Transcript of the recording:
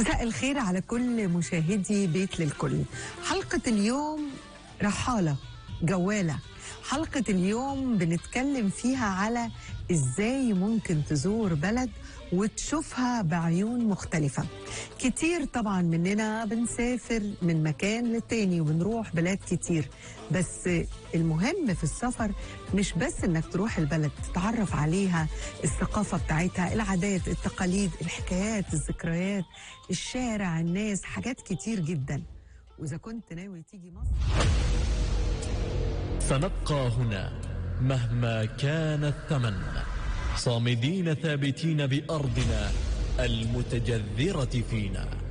مساء الخير على كل مشاهدي بيت للكل حلقة اليوم رحالة جوالة حلقة اليوم بنتكلم فيها على ازاي ممكن تزور بلد وتشوفها بعيون مختلفة كتير طبعا مننا بنسافر من مكان للتاني وبنروح بلاد كتير بس المهم في السفر مش بس انك تروح البلد تتعرف عليها الثقافة بتاعتها العادات التقاليد الحكايات الذكريات الشارع الناس حاجات كتير جدا واذا كنت ناوي تيجي مصر سنبقى هنا مهما كان الثمن صامدين ثابتين بأرضنا المتجذرة فينا